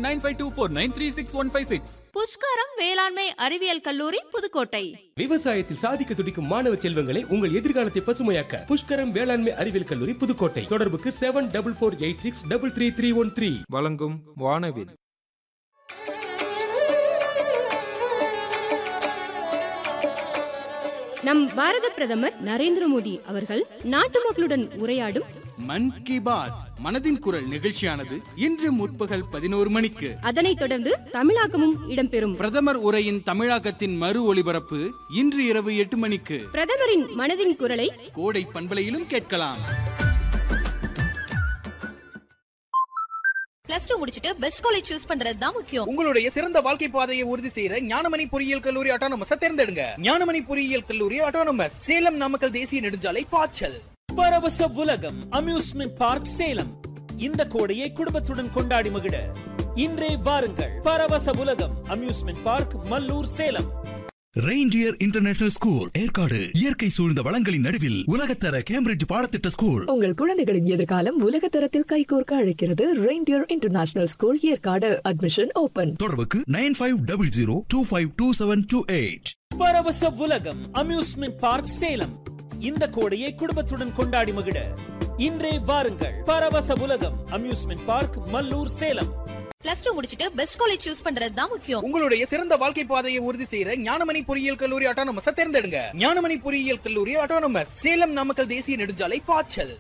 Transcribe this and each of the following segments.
nine five two four nine three six one five six Pushkaram வேளாண்மை அறிவியல் கல்லூரி புதுக்கோட்டை விவசாயத்தில் சாதிக்க துடிக்கும் மாணவ செல்வங்களை உங்கள் எதிர்காலத்தை பசுமையாக்க புஷ்கரம் வேளாண்மை அறிவியல் கல்லூரி புதுக்கோட்டை தொடர்புக்கு seven double four eight six double three three one three வழங்கும் வானவில் நம் பாரத பிரதமர் நரேந்திர மோடி அவர்கள் நாட்டு மக்களுடன் உரையாடும் மன் கி பாத் மனதின் குரல் நிகழ்ச்சியானது இன்று முற்பகல் பதினோரு மணிக்கு அதனைத் தொடர்ந்து தமிழாக்கமும் இடம்பெறும் பிரதமர் உரையின் தமிழாக்கத்தின் மறு ஒளிபரப்பு இன்று இரவு எட்டு மணிக்கு பிரதமரின் மனதின் குரலை கோடை பண்பலையிலும் கேட்கலாம் பிளஸ் டூ முடிச்சிட்டு பெஸ்ட் காலேஜ் சூஸ் பண்றது தான் முக்கியம் உங்களுடைய சிறந்த வாழ்க்கை பாதையை உறுதி செய்யற ஞானமணி பொறியியல் கல்லூரி ஆட்டோனமஸ் தேர்ந்தெடுங்க ஞானமணி பொறியியல் கல்லூரி ஆட்டோனமஸ் சேலம் நாமக்கல் தேசிய நெடுஞ்சாலை பாய்ச்சல் பரவச உலகம் அம்யூஸ்மெண்ட் பார்க் சேலம் இந்த கோடையை குடும்பத்துடன் கொண்டாடி மகிழ இன்றே வாருங்கள் பரவச உலகம் amusement park Mallur Salem reindeer international school Yercaud இயற்கை சூழ்ந்த வளங்களின் நடுவில் உலகத்தர கேம்பிரிட்ஜ் பாடத்திட்ட ஸ்கூல் உங்கள் குழந்தைகளின் எதிர்காலம் உலக தரத்தில் கைகோர்க்க அழைக்கிறது reindeer international school Yercaud admission open தொடர்புக்கு nine five double zero two five two seven two eight Paravasa உலகம் அம்யூஸ்மெண்ட் பார்க் சேலம் இந்த கோடையை குடும்பத்துடன் கொண்டாடி மகிழ இன்றே வாருங்கள் பரவச உலகம் amusement park Mallur Salem plus two முடிச்சிட்டு பெஸ்ட் காலேஜ் சூஸ் பண்றது தான் முக்கியம் உங்களுடைய சிறந்த வாழ்க்கை பாதையை உறுதி செய்யற ஞானமணி பொறியியல் கல்லூரி ஆட்டோனமஸ் தேர்ந்தெடுங்க ஞானமணி பொறியியல் கல்லூரி ஆட்டோனமஸ் சேலம் நாமக்கல் தேசிய நெடுஞ்சாலை பாய்ச்சல்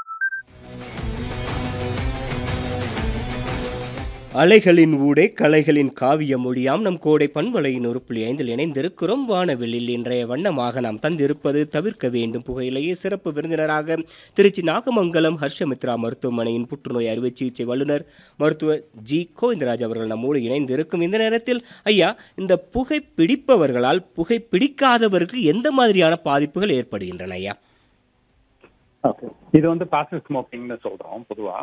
அலைகளின் ஊடே கலைகளின் காவிய மொழியாம் நம் கோடை பண்பலையின் ஒரு புள்ளி ஐந்தில் இணைந்திருக்கிறோம் வானவெளியில் இன்றைய வண்ணமாக நாம் தந்திருப்பது தவிர்க்க வேண்டும் புகையிலேயே சிறப்பு விருந்தினராக திருச்சி நாகமங்கலம் ஹர்ஷமித்ரா மருத்துவமனையின் புற்றுநோய் அறுவை சிகிச்சை வல்லுநர் மருத்துவர் ஜி கோவிந்தராஜ் அவர்கள் நம்மோடு இணைந்திருக்கும் இந்த நேரத்தில் ஐயா இந்த புகை பிடிப்பவர்களால் புகை பிடிக்காதவருக்கு எந்த மாதிரியான பாதிப்புகள் ஏற்படுகின்றன ஐயா ஓகே இது வந்து பாசிவ் ஸ்மோக்கிங்னு சொல்றோம் பொதுவா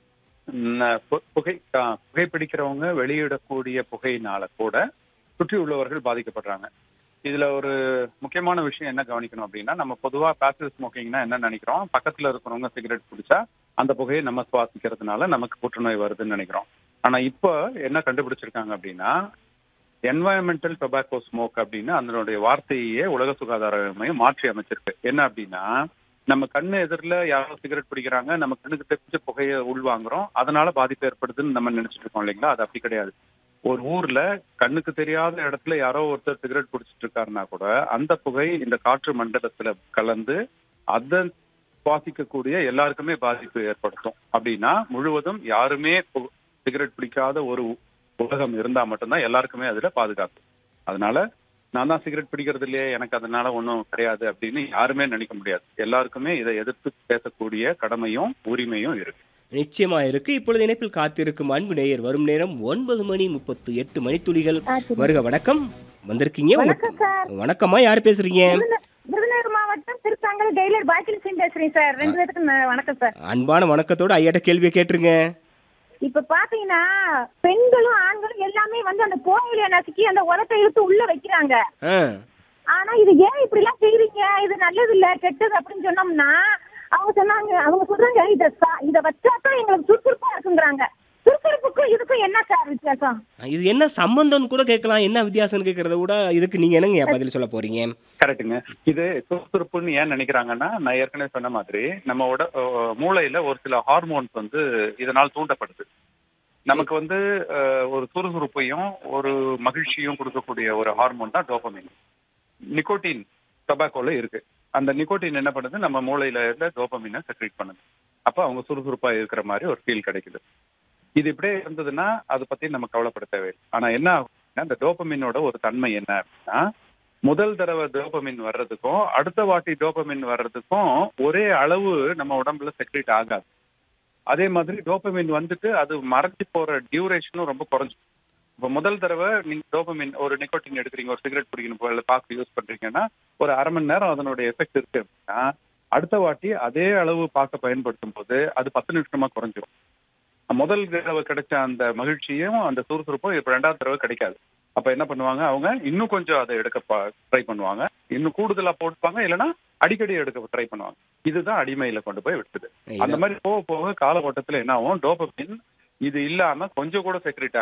ம், பு- புகை ஆ, புகைப்பிடிக்கிறவங்க வெளியிடக்கூடிய புகையினால கூட சுற்றி உள்ளவர்கள் பாதிக்கப்படுறாங்க இதுல ஒரு முக்கியமான விஷயம் என்ன கவனிக்கணும் அப்படின்னா நம்ம பொதுவா பாசிவ் ஸ்மோக்கிங்னா என்ன நினைக்கிறோம் பக்கத்துல இருக்கிறவங்க சிகரெட் பிடிச்சா அந்த புகையை நம்ம சுவாசிக்கிறதுனால நமக்கு புற்றுநோய் வருதுன்னு நினைக்கிறோம் ஆனா இப்போ என்ன கண்டுபிடிச்சிருக்காங்க அப்படின்னா என்வாயன்மெண்டல் டொபாக்கோ ஸ்மோக் அப்படின்னு அதனுடைய வார்த்தையே உலக சுகாதார மையம் மாற்றி அமைச்சிருக்கு என்ன அப்படின்னா நம்ம கண்ணு எதிரில் யாரோ சிகரெட் பிடிக்கிறாங்க நம்ம கண்ணுக்கு தெரிஞ்ச புகையை உள்வாங்குறோம் அதனால பாதிப்பு ஏற்படுதுன்னு நம்ம நினைச்சிட்டு இருக்கோம் இல்லைங்களா அது அப்படி கிடையாது ஒரு ஊர்ல கண்ணுக்கு தெரியாத இடத்துல யாரோ ஒருத்தர் சிகரெட் பிடிச்சிட்டு இருக்காருன்னா கூட அந்த புகை இந்த காற்று மண்டலத்துல கலந்து அதை சுவாசிக்கக்கூடிய எல்லாருக்குமே பாதிப்பு ஏற்படுத்தும் அப்படின்னா முழுவதும் யாருமே பு- சிகரெட் பிடிக்காத ஒரு உலகம் இருந்தா மட்டும்தான் எல்லாருக்குமே அதுல பாதுகாப்பு அதனால நான் தான் சிகரெட் பிடிக்கிறது இல்லையே எனக்கு அதனால ஒன்றும் கிடையாது அப்படின்னு யாருமே நினைக்க முடியாது எல்லாருக்குமே இதை எதிர்த்து பேசக்கூடிய கடமையும் உரிமையும் இருக்கு நிச்சயமா இருக்கு இப்பொழுது இணைப்பில் காத்திருக்கும் அன்பு நேயர் வரும் நேரம் ஒன்பது மணி முப்பத்து எட்டு மணித்துளிகள் வருக வணக்கம் வந்திருக்கீங்க உங்க- வணக்கம்மா யார் பேசுறீங்க விருதுநகர் மாவட்டம் திருச்சாங்கல் டெய்லர் பாக்கில் சிங் பேசுறேன் சார் ரெண்டு பேத்துக்கும் ந- வணக்கம் சார் அன்பான வணக்கத்தோட ஐயாட்ட கேள்வியை கேட்டுருங்க இப்ப பாத்தீங்கன்னா பெண்களும் ஆண்களும் எல்லாமே வந்து அந்த கோயில நசுக்கி அந்த உரத்தை இழுத்து உள்ள வைக்கிறாங்க ஆ ஆனா இது ஏன் இப்படி எல்லாம் செய்றீங்க இது நல்லது இல்ல கெட்டது அப்படின்னு சொன்னோம்னா அவங்க சொன்னாங்க அவங்க சொல்றாங்க இத சா- இத வச்சாதான் எங்களுக்கு சுறுசுறுப்பா இருக்குங்கிறாங்க சுறுசுறுப்புக்கும் இதுக்கும் என்ன சார் வித்தியாசம் இது என்ன சம்பந்தம்னு கூட கேட்கலாம் என்ன வித்தியாசம்னு கேட்கறத விட இதுக்கு நீங்க என்னங்க பதில் சொல்ல போறீங்க கரெக்டுங்க இது சுறுசுறுப்புன்னு ஏன் நினைக்கிறாங்கன்னா நான் ஏற்கனவே சொன்ன மாதிரி நம்ம உட அஹ் மூளையில ஒரு சில ஹார்மோன்ஸ் வந்து இதனால் தூண்டப்படுது நமக்கு வந்து அஹ், ஒரு சுறுசுறுப்பையும் ஒரு மகிழ்ச்சியும் கொடுக்கக்கூடிய ஒரு ஹார்மோன் தான் டோபமின் நிக்கோட்டின் டொபாக்கோல இருக்கு அந்த நிக்கோட்டின் என்ன பண்ணுது நம்ம மூளையில இருந்த டோபமினை செக்ரேட் பண்ணுது அப்ப அவங்க சுறுசுறுப்பா இருக்கிற மாதிரி ஒரு ஃபீல் கிடைக்குது இது இப்படியே இருந்ததுன்னா அதை பத்தி நம்ம கவலைப்பட தேவையில்லை ஆனா என்ன ஆகும்னா இந்த டோபமினோட ஒரு தன்மை என்ன அப்படின்னா முதல் தடவை டோபமின் வர்றதுக்கும் அடுத்த வாட்டி டோபமின் வர்றதுக்கும் ஒரே அளவு நம்ம உடம்புல செக்ரேட் ஆகாது அதே மாதிரி டோபமின் வந்துட்டு அது மறைஞ்சு போற டியூரேஷனும் ரொம்ப குறைஞ்சு இப்போ முதல் தடவை நீங்க டோபமின் ஒரு நிக்கோட்டின் எடுக்கிறீங்க ஒரு சிகரெட் பிடிக்கணும் போல பாக்கு யூஸ் பண்றீங்கன்னா ஒரு அரை மணி நேரம் அதனுடைய எஃபெக்ட் இருக்கு அப்படின்னா அடுத்த வாட்டி அதே அளவு பாக்க பயன்படுத்தும் போது அது பத்து நிமிஷமா குறைஞ்சிரும் முதல் தடவை கிடைச்ச அந்த மகிழ்ச்சியும் அந்த சுறுசுறுப்பும் இப்ப ரெண்டாவது தடவை கிடைக்காது அப்ப என்ன பண்ணுவாங்க அவங்க இன்னும் கொஞ்சம் அதை எடுக்க ட்ரை பண்ணுவாங்க இன்னும் கூடுதலா போட்டுப்பாங்க இல்லைன்னா அடிக்கடி எடுக்க ட்ரை பண்ணுவாங்க இதுதான் அடிமையில கொண்டு போய் விட்டுது அந்த மாதிரி போக போக காலகட்டத்துல என்ன ஆகும் டோபமின் இது இல்லாம கொஞ்சம் கூட செக்ரெட்